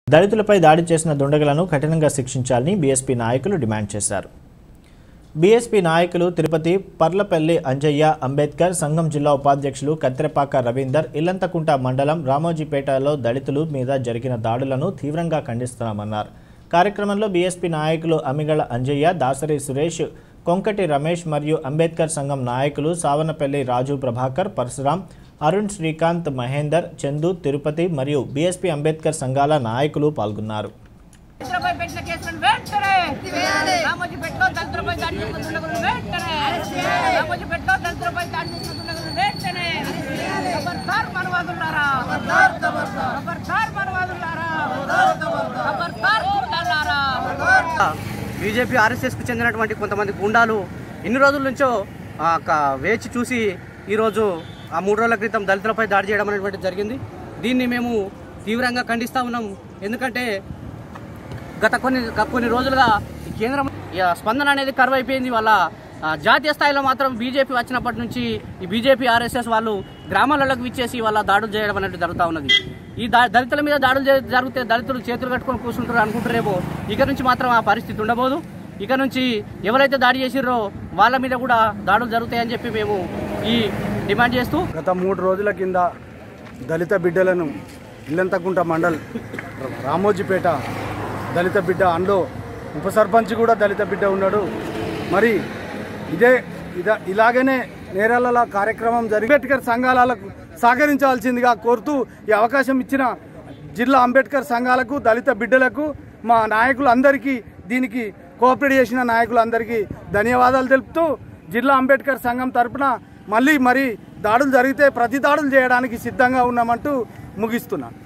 దళితులపై దాడి చేసిన దుండగులను కఠినంగా శిక్షించాలని బీఎస్పీ నాయకులు డిమాండ్ చేశారు బీఎస్పీ నాయకులు తిరుపతి పర్లపల్లి అంజయ్య అంబేద్కర్ సంఘం జిల్లా ఉపాధ్యక్షులు కత్తిరపాక రవీందర్ ఇల్లంతకుంట మండలం రామోజీపేటలో దళితులు మీద జరిగిన దాడులను తీవ్రంగా ఖండిస్తున్నామన్నారు కార్యక్రమంలో బీఎస్పీ నాయకులు అమిగళ అంజయ్య దాసరి సురేష్ కొంకటి రమేష్ మరియు అంబేద్కర్ సంఘం నాయకులు సావనపల్లి రాజు ప్రభాకర్ పరశురాం అరుణ్ శ్రీకాంత్ మహేందర్ చందు తిరుపతి మరియు బీఎస్పీ అంబేద్కర్ సంఘాల నాయకులు పాల్గొన్నారు దళితులపై పెట్టిన కేసులను వెంటనే రామోజీపేటలో దళితులపై దాడి చేసిన దుండగులను వెంటనే రామోజీపేటలో దళితులపై దాడి చేసిన దుండగులను వెంటనే ఖబర్దార్ మనవాదులారా ఖబర్దార్ మనవాదులారా ఖబర్దార్ గుండాలారా బీజేపీ ఆర్ఎస్ఎస్కు చెందినటువంటి కొంతమంది గుండాలు ఎన్ని రోజుల నుంచో ఆ, క- వేచి చూసి ఈరోజు ఆ మూడు రోజుల క్రితం దళితులపై దాడి చేయడం అనేటువంటి జరిగింది దీన్ని మేము తీవ్రంగా ఖండిస్తూ ఉన్నాం ఎందుకంటే గత కొన్ని గ- కొన్ని రోజులుగా ఈ కేంద్రం ఈ స్పందన అనేది కరువు అయిపోయింది వాళ్ళ ఆ, జాతీయ స్థాయిలో మాత్రం బీజేపీ వచ్చినప్పటి నుంచి ఈ బీజేపీ ఆర్ఎస్ఎస్ వాళ్ళు గ్రామాలలోకి విచ్చేసి వాళ్ళ దాడులు చేయడం అనేది జరుగుతూ ఉన్నది ఈ దా దళితుల మీద దాడులు జరి- జరిగితే దళితులు చేతులు కట్టుకొని కూర్చుంటారు అనుకుంటారేమో ఇక నుంచి మాత్రం ఆ పరిస్థితి ఉండబోదు ఇక నుంచి ఎవరైతే దాడి చేసిర్రో వాళ్ళ మీద కూడా దాడులు జరుగుతాయని చెప్పి మేము ఈ డిమాండ్ చేస్తూ గత మూడు రోజుల కింద దళిత బిడ్డలను ఇల్లంతకుంట మండల్ రామోజీపేట దళిత బిడ్డ అందులో ఉప సర్పంచ్ కూడా దళిత బిడ్డ ఉన్నాడు మరి ఇదే ఇద ఇలాగనే నేరాల కార్యక్రమం జరిగి అంబేద్కర్ సంఘాలకు సహకరించాల్సిందిగా కోరుతూ ఈ అవకాశం ఇచ్చిన జిల్లా అంబేద్కర్ సంఘాలకు దళిత బిడ్డలకు మా నాయకులందరికీ దీనికి కోఆపరేట్ చేసిన నాయకులందరికీ ధన్యవాదాలు తెలుపుతూ జిల్లా అంబేద్కర్ సంఘం తరపున మళ్ళీ మరి దాడులు జరిగితే ప్రతి దాడులు చేయడానికి సిద్ధంగా ఉన్నామంటూ ముగిస్తున్నాను